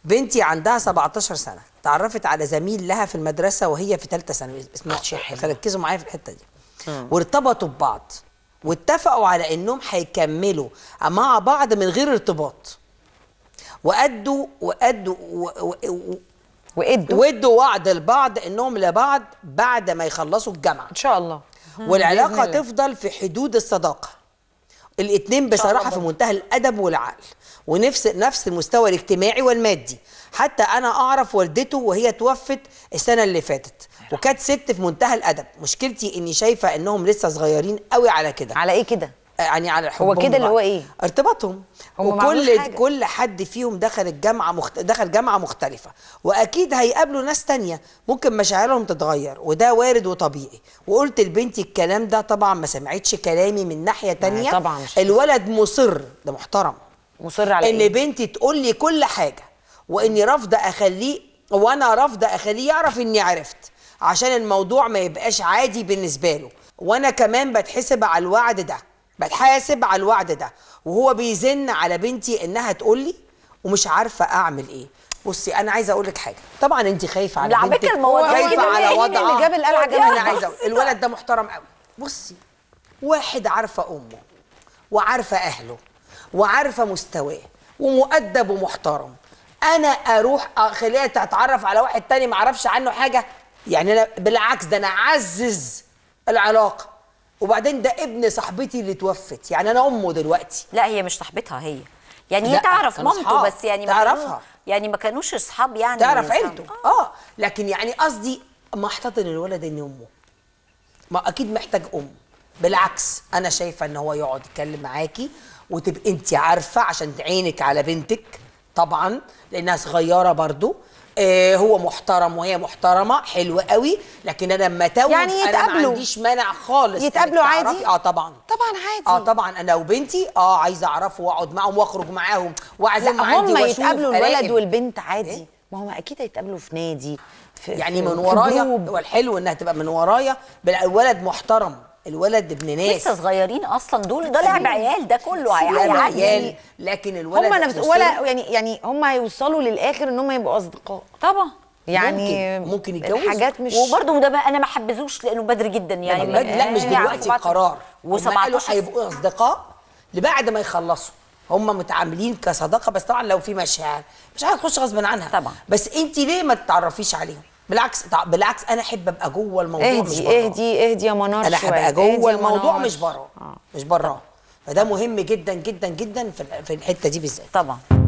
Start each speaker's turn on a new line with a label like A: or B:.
A: بنتي عندها 17 سنه تعرفت على زميل لها في المدرسه وهي في ثالثه ثانوي اسمها فركزوا معايا في الحته دي وارتبطوا ببعض واتفقوا على انهم هيكملوا مع بعض من غير ارتباط وادوا وادوا و- و- و-
B: وادوا
A: وادوا وعد لبعض انهم لبعض بعد ما يخلصوا الجامعه
B: ان شاء الله
A: والعلاقه
B: بإذن الله.
A: تفضل في حدود الصداقه الاتنين بصراحه في منتهى الادب والعقل ونفس نفس المستوى الاجتماعي والمادي حتى انا اعرف والدته وهي توفت السنه اللي فاتت وكانت ست في منتهى الادب مشكلتي اني شايفه انهم لسه صغيرين قوي على كده
B: على ايه كده
A: يعني على حبهم
B: هو كده اللي
A: لبعض.
B: هو إيه؟
A: ارتباطهم
B: هم ما عملوش
A: وكل
B: حاجة.
A: كل حد فيهم دخل الجامعه مخت... دخل جامعه مختلفه واكيد هيقابلوا ناس تانية ممكن مشاعرهم تتغير وده وارد وطبيعي وقلت لبنتي الكلام ده طبعا ما سمعتش كلامي من ناحيه تانية
B: طبعاً مش-
A: الولد مصر ده محترم
B: مصر على
A: ان
B: ايه
A: بنتي تقول لي كل حاجه واني رافضه اخليه وانا رافضه اخليه يعرف اني عرفت عشان الموضوع ما يبقاش عادي بالنسبه له وانا كمان بتحسب على الوعد ده بتحاسب على الوعد ده وهو بيزن على بنتي انها تقول لي ومش عارفه اعمل ايه بصي انا عايزه اقول لك حاجه طبعا انت خايفه على
C: على
A: بنتك
C: فكرة المواضيع
A: خايفه
C: كده
A: على
C: مين
A: وضعها
B: اللي جاب القلعة جنب
A: انا عايزه اقول الولد ده محترم قوي بصي واحد عارفه امه وعارفه اهله وعارفه مستواه ومؤدب ومحترم انا اروح اخليها تتعرف على واحد تاني ما اعرفش عنه حاجه يعني انا بالعكس ده انا اعزز العلاقه وبعدين ده ابن صاحبتي اللي توفت يعني انا امه دلوقتي
C: لا هي مش صاحبتها هي يعني هي
A: لا،
C: تعرف
A: كانوا
C: مامته
A: صحاب.
C: بس يعني ما كانوا-
A: تعرفها.
C: يعني ما كانوش اصحاب يعني
A: تعرف
C: صحاب.
A: عيلته اه لكن يعني قصدي ما احتضن الولد ان امه ما اكيد محتاج ام بالعكس انا شايفه ان هو يقعد يتكلم معاكي وتبقي انت عارفه عشان عينك على بنتك طبعا لانها صغيره برضو آه هو محترم وهي محترمه حلو قوي لكن انا لما توج
B: يعني
A: انا ما
B: يتقابلوا.
A: عنديش مانع خالص إنك
B: يتقابلوا عادي؟
A: تعرفي- اه طبعا
B: طبعا عادي
A: اه طبعا انا وبنتي اه عايزه اعرفه واقعد معاهم واخرج معاهم واعزمهم
B: لا
A: عندي
B: هم
A: واشوف
B: يتقابلوا الولد
A: أراقب.
B: والبنت عادي
A: إيه؟
B: ما هم اكيد هيتقابلوا في نادي في
A: يعني
B: في-
A: من
B: في
A: ورايا
B: جروب.
A: والحلو انها تبقى من ورايا بل- الولد محترم الولد ابن ناس
C: لسه صغيرين اصلا دول ده لعب عيال ده كله
A: لعب
C: هيعدي
A: عيال لكن الولد
B: هم نفس
A: مصر.
B: ولا يعني يعني هم هيوصلوا للاخر ان هم يبقوا اصدقاء
C: طبعا
B: يعني
A: ممكن- ممكن يتجوزوا.
B: حاجات مش
C: وبرضه ده بقى انا ما حبذوش لانه بدري جدا يعني
A: لا, لا مش
C: يعني
A: دلوقتي
C: أربعة-
A: قرار هم قالوا
C: و17
A: هيبقوا اصدقاء لبعد ما يخلصوا هم متعاملين كصداقه بس طبعا لو في مشاعر مش هتخش غصب عنها
C: طبعا.
A: بس انت ليه ما تتعرفيش عليهم بالعكس تع- بالعكس انا احب ابقى جوه الموضوع مش
B: اهدي
A: براه
B: اهدي اهدي يا منار
A: انا
B: شوية.
A: هبقى
B: اهدي يا
A: جوه الموضوع
B: منار.
A: مش براه
B: آه.
A: مش براه فده مهم جدا جدا جدا في في الحته دي بالذات
C: طبعا